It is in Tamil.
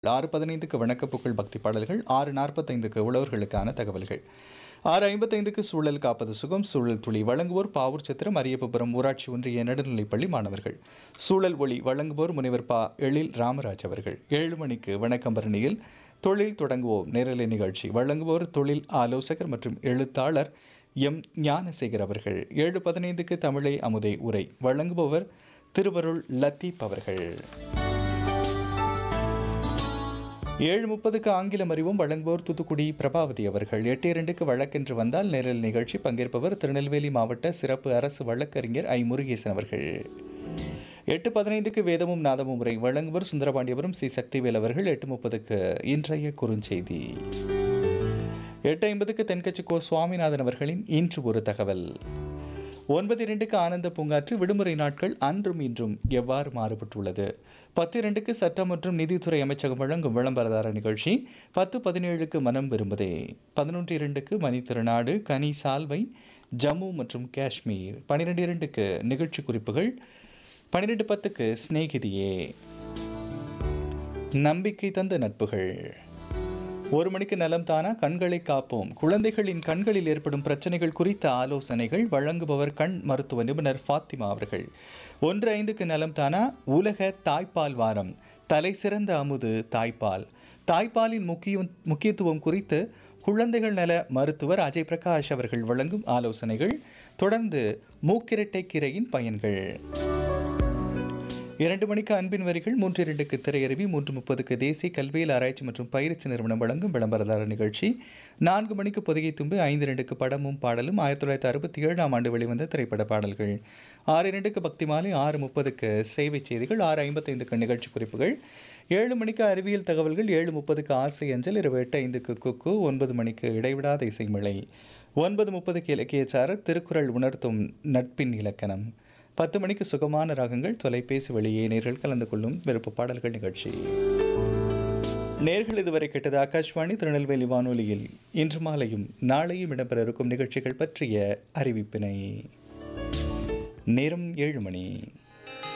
ஆறு பதினைந்துக்கு வணக்கப்புக்கள் பக்தி பாடல்கள் ஆறு நாற்பத்தைந்துக்கு உழவர்களுக்கான தகவல்கள் ஆறு ஐம்பத்தைந்துக்கு சூழல் காப்பது சுகம் சூழல் துளி வழங்குவோர் பாவூர் சித்திரம் அரியப்புபுரம் ஊராட்சி ஒன்றிய நடுநிலைப்பள்ளி மாணவர்கள் சூழல் ஒளி வழங்குவோர் முனைவர் பா எழில் ராமராஜ் அவர்கள் ஏழு மணிக்கு வணக்கம்பரணியில் தொழில் தொடங்குவோம் நேரலை நிகழ்ச்சி வழங்குவோர் தொழில் ஆலோசகர் மற்றும் எழுத்தாளர் எம் ஞானசேகர் அவர்கள் ஏழு பதினைந்துக்கு தமிழை அமுதை உரை வழங்குபவர் திருவருள் லத்தீப் அவர்கள் ஏழு முப்பதுக்கு ஆங்கிலம் அறிவும் வழங்குவோர் தூத்துக்குடி பிரபாவதி அவர்கள் எட்டு இரண்டுக்கு வழக்கென்று வந்தால் நேரல் நிகழ்ச்சி பங்கேற்பவர் திருநெல்வேலி மாவட்ட சிறப்பு அரசு வழக்கறிஞர் ஐ முருகேசன் அவர்கள் எட்டு பதினைந்துக்கு வேதமும் நாதமும் முறை வழங்குவர் சுந்தரபாண்டியபுரம் சி சக்திவேல் அவர்கள் எட்டு முப்பதுக்கு இன்றைய குறுஞ்செய்தி எட்டு ஐம்பதுக்கு தென்கட்சி கோ சுவாமிநாதன் அவர்களின் இன்று ஒரு தகவல் ஒன்பது இரண்டுக்கு ஆனந்த பூங்காற்று விடுமுறை நாட்கள் அன்றும் இன்றும் எவ்வாறு மாறுபட்டுள்ளது பத்து இரண்டுக்கு சட்டம் மற்றும் நிதித்துறை அமைச்சகம் வழங்கும் விளம்பரதார நிகழ்ச்சி பத்து பதினேழுக்கு மனம் விரும்புதே பதினொன்று இரண்டுக்கு மணித்திருநாடு கனி சால்வை ஜம்மு மற்றும் காஷ்மீர் பன்னிரெண்டு இரண்டுக்கு நிகழ்ச்சி குறிப்புகள் பன்னிரெண்டு பத்துக்கு சிநேகிதியே நம்பிக்கை தந்த நட்புகள் ஒரு மணிக்கு நலம் தானா கண்களை காப்போம் குழந்தைகளின் கண்களில் ஏற்படும் பிரச்சனைகள் குறித்த ஆலோசனைகள் வழங்குபவர் கண் மருத்துவ நிபுணர் ஃபாத்திமா அவர்கள் ஒன்று ஐந்துக்கு நலம் தானா உலக தாய்ப்பால் வாரம் தலை சிறந்த அமுது தாய்ப்பால் தாய்ப்பாலின் முக்கிய முக்கியத்துவம் குறித்து குழந்தைகள் நல மருத்துவர் அஜய் பிரகாஷ் அவர்கள் வழங்கும் ஆலோசனைகள் தொடர்ந்து மூக்கிரட்டை கீரையின் பயன்கள் இரண்டு மணிக்கு அன்பின் வரிகள் மூன்று இரண்டுக்கு திரையருவி மூன்று முப்பதுக்கு தேசிய கல்வியல் ஆராய்ச்சி மற்றும் பயிற்சி நிறுவனம் வழங்கும் விளம்பரதார நிகழ்ச்சி நான்கு மணிக்கு பொதிகை தும்பு ஐந்து இரண்டுக்கு படமும் பாடலும் ஆயிரத்தி தொள்ளாயிரத்தி அறுபத்தி ஏழாம் ஆண்டு வெளிவந்த திரைப்பட பாடல்கள் ஆறு இரண்டுக்கு பக்தி மாலை ஆறு முப்பதுக்கு சேவை செய்திகள் ஆறு ஐம்பத்தைந்துக்கு நிகழ்ச்சி குறிப்புகள் ஏழு மணிக்கு அறிவியல் தகவல்கள் ஏழு முப்பதுக்கு ஆசை அஞ்சல் இரவு எட்டு ஐந்துக்கு குக்கு ஒன்பது மணிக்கு இடைவிடாத இசைமலை ஒன்பது முப்பதுக்கு இலக்கியச்சாரர் திருக்குறள் உணர்த்தும் நட்பின் இலக்கணம் பத்து மணிக்கு சுகமான ராகங்கள் தொலைபேசி வழியே நேர்கள் கலந்து கொள்ளும் விருப்ப பாடல்கள் நிகழ்ச்சி நேர்கள் இதுவரை கேட்டது ஆகாஷ்வாணி திருநெல்வேலி வானொலியில் இன்று மாலையும் நாளையும் இடம்பெற இருக்கும் நிகழ்ச்சிகள் பற்றிய அறிவிப்பினை நேரம் ஏழு மணி